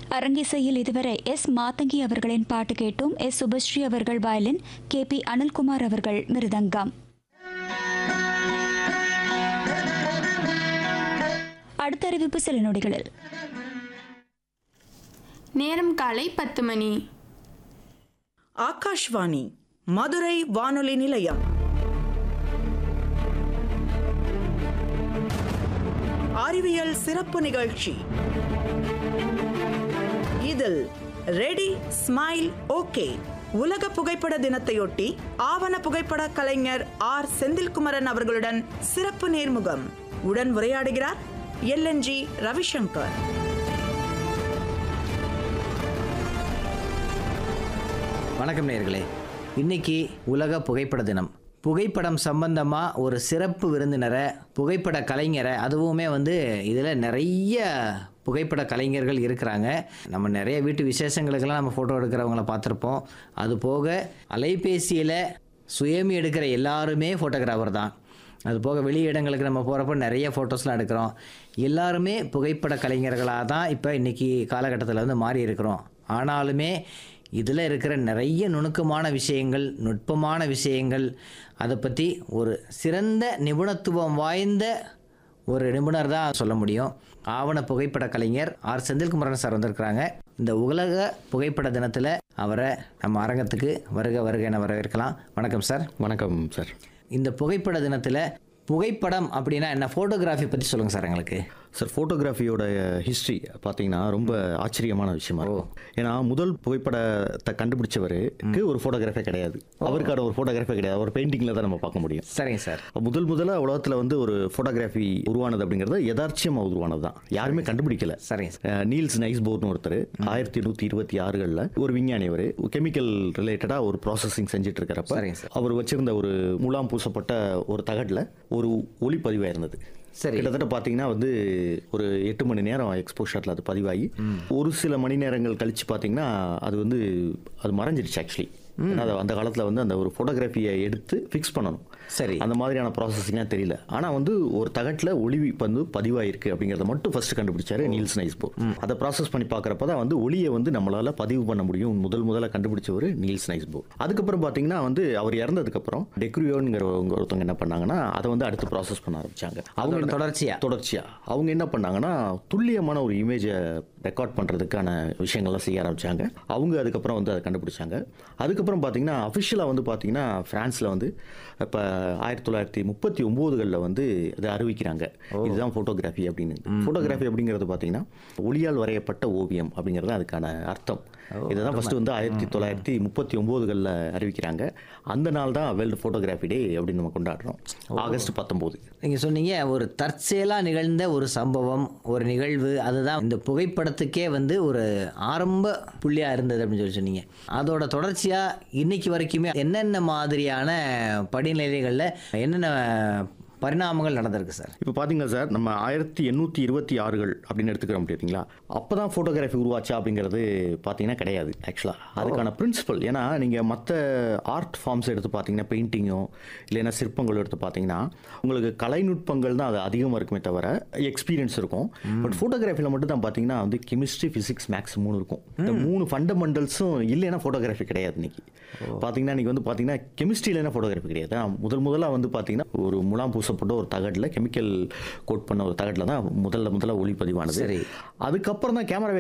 அரங்கிசையில் இதுவரை எஸ் மாத்தங்கி அவர்களின் பாட்டு கேட்டோம் எஸ் சுபஸ்ரீ அவர்கள் வயலின் கே பி அனில்குமார் அவர்கள் மிருதங்கம் அடுத்த அறிவிப்பு சில நொடிகளில் நேரம் காலை பத்து மணி ஆகாஷ்வாணி மதுரை வானொலி நிலையம் அறிவியல் சிறப்பு நிகழ்ச்சி இதில் ரெடி ஸ்மைல் ஓகே உலக புகைப்பட தினத்தையொட்டி ஆவண புகைப்பட கலைஞர் ஆர் செந்தில்குமரன் அவர்களுடன் சிறப்பு நேர்முகம் உடன் உரையாடுகிறார் எல்என்ஜி ரவிசங்கர் வணக்கம் நேர்களே இன்னைக்கு உலக புகைப்பட தினம் புகைப்படம் சம்பந்தமாக ஒரு சிறப்பு விருந்தினரை புகைப்பட கலைஞரை அதுவுமே வந்து இதில் நிறைய புகைப்பட கலைஞர்கள் இருக்கிறாங்க நம்ம நிறைய வீட்டு விசேஷங்களுக்கெல்லாம் நம்ம ஃபோட்டோ எடுக்கிறவங்கள பார்த்துருப்போம் அது போக அலைபேசியில் சுயமி எடுக்கிற எல்லாருமே ஃபோட்டோகிராஃபர் தான் அது போக வெளி இடங்களுக்கு நம்ம போகிறப்ப நிறைய ஃபோட்டோஸ்லாம் எடுக்கிறோம் எல்லாருமே புகைப்பட கலைஞர்களாக தான் இப்போ இன்றைக்கி காலகட்டத்தில் வந்து மாறி இருக்கிறோம் ஆனாலுமே இதில் இருக்கிற நிறைய நுணுக்கமான விஷயங்கள் நுட்பமான விஷயங்கள் அதை பற்றி ஒரு சிறந்த நிபுணத்துவம் வாய்ந்த ஒரு நிபுணர் தான் சொல்ல முடியும் ஆவண புகைப்பட கலைஞர் ஆர் செந்தில்குமரன் சார் வந்திருக்கிறாங்க இந்த உலக புகைப்பட தினத்தில் அவரை நம்ம அரங்கத்துக்கு வருக வருக என வரவேற்கலாம் வணக்கம் சார் வணக்கம் சார் இந்த புகைப்பட தினத்தில் புகைப்படம் அப்படின்னா என்ன ஃபோட்டோகிராஃபி பற்றி சொல்லுங்கள் சார் எங்களுக்கு சார் ஃபோட்டோகிராஃபியோட ஹிஸ்ட்ரி பார்த்தீங்கன்னா ரொம்ப ஆச்சரியமான விஷயமா இருக்கும் ஏன்னா முதல் புகைப்படத்தை கண்டுபிடிச்சவருக்கு ஒரு ஃபோட்டோகிராஃபே கிடையாது அவருக்கான ஒரு ஃபோட்டோகிராஃபே கிடையாது அவர் பெயிண்டிங்கில் தான் நம்ம பார்க்க முடியும் சரிங்க சார் முதல் முதல்ல உலகத்தில் வந்து ஒரு ஃபோட்டோகிராஃபி உருவானது அப்படிங்கிறது யதார்ச்சியமாக உருவானது தான் யாருமே கண்டுபிடிக்கல சரிங்க சார் அஹ் நீல்ஸ் நைஸ்போர்ட்னு ஒருத்தர் ஆயிரத்தி எண்ணூற்றி இருபத்தி ஆறுகளில் ஒரு விஞ்ஞானி அவர் கெமிக்கல் ரிலேட்டடாக ஒரு ப்ராசஸிங் செஞ்சுட்டு இருக்கிறப்ப சரிங்க சார். அவர் வச்சிருந்த ஒரு முலாம் பூசப்பட்ட ஒரு தகட்டில் ஒரு ஒளிப்பதிவாக இருந்தது சரி. கிட்டத்தட்ட பார்த்தீங்கன்னா வந்து ஒரு எட்டு மணி நேரம் எக்ஸ்போஷரில் அது பதிவாகி ஒரு சில மணி நேரங்கள் கழிச்சு பார்த்தீங்கன்னா அது வந்து அது மறைஞ்சிருச்சு ஆக்சுவலி அந்த காலத்தில் வந்து அந்த ஒரு ஃபோட்டோகிராஃபியை எடுத்து ஃபிக்ஸ் பண்ணணும் சரி. அந்த மாதிரியான ப்ராசஸிங்லாம் தெரியல ஆனால் வந்து ஒரு தகட்டில் ஒளி வந்து பதிவாயிருக்கு அப்படிங்கிறத மட்டும் ஃபர்ஸ்ட் கண்டுபிடிச்சாரு நீல்ஸ் நைஸ்போர் அதை ப்ராசஸ் பண்ணி பார்க்குறப்ப தான் வந்து ஒளியை வந்து நம்மளால பதிவு பண்ண முடியும் முதல் முதல்ல கண்டுபிடிச்சவர் நீல்ஸ் நைஸ்போர் அதுக்கப்புறம் பார்த்தீங்கன்னா வந்து அவர் இறந்ததுக்கப்புறம் டெக்ரியோங்கிற ஒருத்தவங்க என்ன பண்ணாங்கன்னா அதை வந்து அடுத்து ப்ராசஸ் பண்ண ஆரம்பிச்சாங்க அதோட என்ன- தொடர்ச்சியா? தொடர்ச்சியா அவங்க என்ன பண்ணாங்கன்னா துல்லியமான ஒரு இமேஜை ரெக்கார்ட் பண்ணுறதுக்கான விஷயங்கள்லாம் செய்ய ஆரம்பிச்சாங்க அவங்க அதுக்கப்புறம் வந்து அதை கண்டுபிடிச்சாங்க அதுக்கப்புறம் பார்த்தீங்கன்னா அஃபிஷியலாக வந்து பார்த்தீங்கன்னா ஃப்ரான்ஸில் வந்து இப்போ ஆயிரத்தி தொள்ளாயிரத்தி முப்பத்தி ஒம்போதுகளில் வந்து இதை அறிவிக்கிறாங்க இதுதான் ஃபோட்டோகிராஃபி அப்படின்னு ஃபோட்டோகிராஃபி அப்படிங்கிறது பார்த்தீங்கன்னா ஒளியால் வரையப்பட்ட ஓவியம் அப்படிங்கிறது அதுக்கான அர்த்தம் இதை தான் ஃபஸ்ட்டு வந்து ஆயிரத்தி தொள்ளாயிரத்தி முப்பத்தி ஒம்போதுகளில் அறிவிக்கிறாங்க அந்த நாள் தான் வேர்ல்டு ஃபோட்டோகிராஃபி டே அப்படின்னு நம்ம கொண்டாடுறோம் ஆகஸ்ட் பத்தொம்போது நீங்கள் சொன்னீங்க ஒரு தற்செயலாக நிகழ்ந்த ஒரு சம்பவம் ஒரு நிகழ்வு அதுதான் இந்த புகைப்படத்துக்கே வந்து ஒரு ஆரம்ப புள்ளியாக இருந்தது அப்படின்னு சொல்லி சொன்னீங்க அதோட தொடர்ச்சியாக இன்னைக்கு வரைக்குமே என்னென்ன மாதிரியான படிநிலைகளில் என்னென்ன பரிணாமங்கள் நடந்திருக்கு சார் இப்போ பார்த்தீங்க சார் நம்ம ஆயிரத்தி எண்ணூற்றி இருபத்தி ஆறுகள் அப்படின்னு எடுத்துக்கிறோம் பார்த்தீங்களா அப்போ தான் ஃபோட்டோகிராஃபி உருவாச்சா அப்படிங்கிறது பார்த்தீங்கன்னா கிடையாது ஆக்சுவலாக அதுக்கான பிரின்சிபல் ஏன்னா நீங்கள் மற்ற ஆர்ட் ஃபார்ம்ஸ் எடுத்து பார்த்தீங்கன்னா பெயிண்டிங்கோ இல்லைன்னா சிற்பங்களோ எடுத்து பார்த்தீங்கன்னா உங்களுக்கு கலைநுட்பங்கள் தான் அது அதிகமாக இருக்குமே தவிர எக்ஸ்பீரியன்ஸ் இருக்கும் பட் ஃபோட்டோகிராஃபியில் மட்டும் தான் பார்த்தீங்கன்னா வந்து கெமிஸ்ட்ரி ஃபிசிக்ஸ் மேக்ஸ் மூணு இருக்கும் இந்த மூணு ஃபண்டமெண்டல்ஸும் இல்லைன்னா ஃபோட்டோகிராஃபி கிடையாது இன்னைக்கு பார்த்தீங்கன்னா இன்னைக்கு வந்து பார்த்தீங்கன்னா கெமிஸ்ட்ரி இல்லைன்னா ஃபோட்டோகிராஃபி கிடையாது ஆனா, முதல் முதல்ல வந்து பார்த்தீங்கன்னா ஒரு முலாம் பூசப்பட்ட ஒரு தகட்டில் கெமிக்கல் கோட் பண்ண ஒரு தகட்டில் தான் முதல்ல முதல்ல ஒளிப்பதிவானது சரி. அதுக்கப்புறம் தான் கேமரா